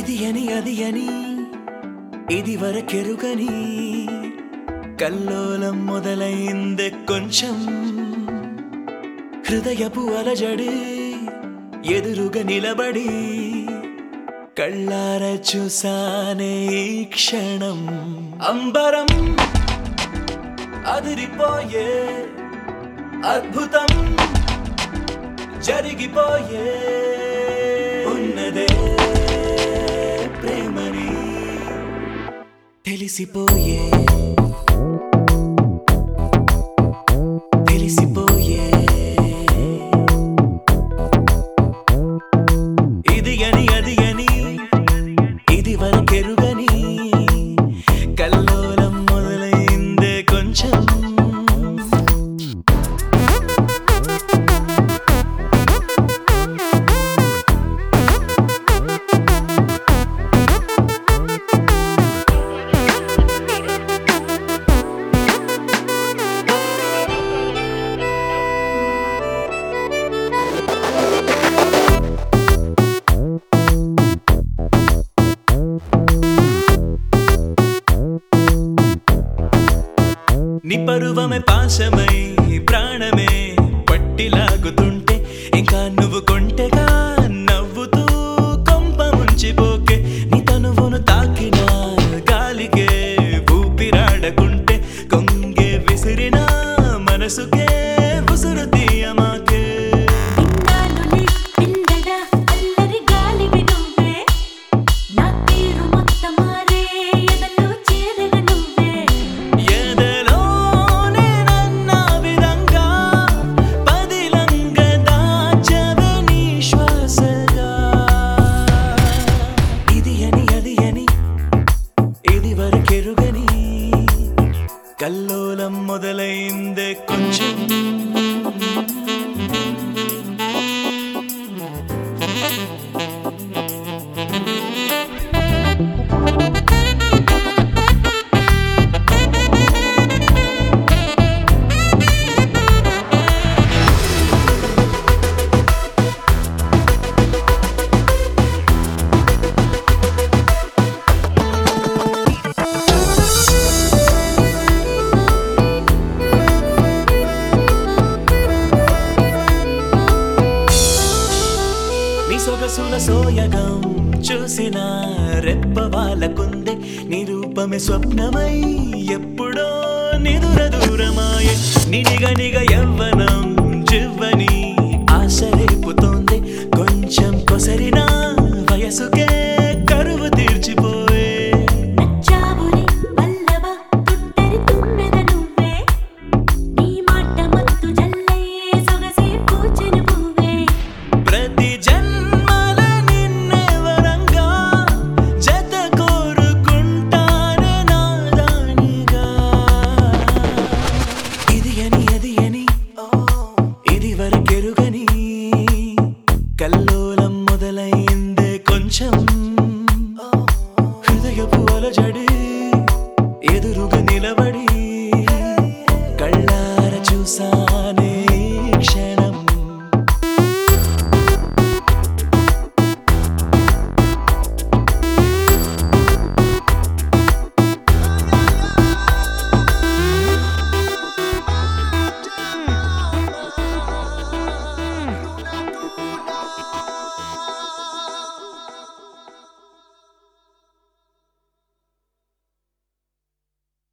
ఇది అని అది అని ఇది వరకెరుగని కల్లోలం మొదలైందే కొంచెం హృదయపు అలజడి ఎదురుగా నిలబడి కళ్ళార చూసానే ఈ క్షణం అంబరం అదిరిపోయే అద్భుతం జరిగిపోయే ఉన్నదే ప్రేమని తెలిసిపోయే తెలిసిపోయే ఇది అని అది అని ఇది వరకెరుగని కల్లోలం మొదలైందే కొంచెం నీ పరువమే పాశమై ప్రాణమే పట్టిలాగుతుంటే ఇంకా నువ్వు కొంటెగా నవ్వుతూ కొంప ముంచిపోకే నీ తనువును తాకిన గాలికే ఊపిరాడకుంటే కొంగే విసిరిన మనసుకే ఉసురు తీయమాకే ఇన్నాళ్ళుని పిల్లడా అల్లరి గాలివి నువ్వే నా తీరు మొత్తం మారే ఎదలో చేరిన నువ్వే ఎదలోనే నన్న విధంగా పదిలంగ దాచవే నీ శ్వాసగా ఇది అని అది అని ఇది వరకెరుగని కల్లోలం మొదలైందే కొంచెం నీ సొగసుల సోయగం చూసిన రెప్ప వాళ్ళకుందే నీ రూపమే స్వప్నమై ఎప్పుడో నిదుర దూరమాయే నినిగ నిగ యవ్వనం జివ్వని ఆశ రేపుతోంది కొంచెం కొసరిన వయసుకే